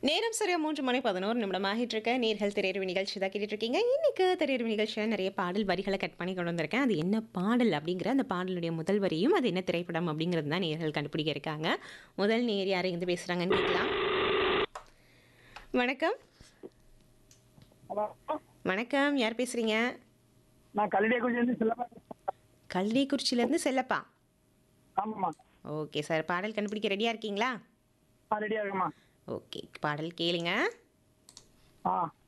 நேரம் சரியா மூன்று மணி பதினோரு நிமிடம் ஆகிட்டு இருக்க நேர்கள் திரையரவு நிகழ்ச்சி தான் கேட்டுட்டு இருக்கீங்க இன்னைக்கு திரையரவு நிகழ்ச்சியில் நிறைய பாடல் வரிகளை கட் பண்ணி கொண்டு வந்திருக்கேன் அது என்ன பாடல் அப்படிங்கிற அந்த பாடலுடைய முதல் வரியும் அது என்ன திரைப்படம் அப்படிங்கிறது தான் நேர்கள் கண்டுபிடிக்க இருக்காங்க முதல் நேர் யார் இருந்து பேசுறாங்கன்னு கேட்கலாம் வணக்கம் ஹலோ வணக்கம் யார் பேசுறீங்க நான் கல்லிடைக்குடியிலேருந்து செல்லப்பா கல்விக்குறிச்சியிலேருந்து செல்லப்பா ஆமாம்மா ஓகே சார் பாடல் கண்டுபிடிக்க ரெடியாக இருக்கீங்களா ஆ ரெடியாக இருக்குமா ஓகே பாடல் கேளுங்க ஆ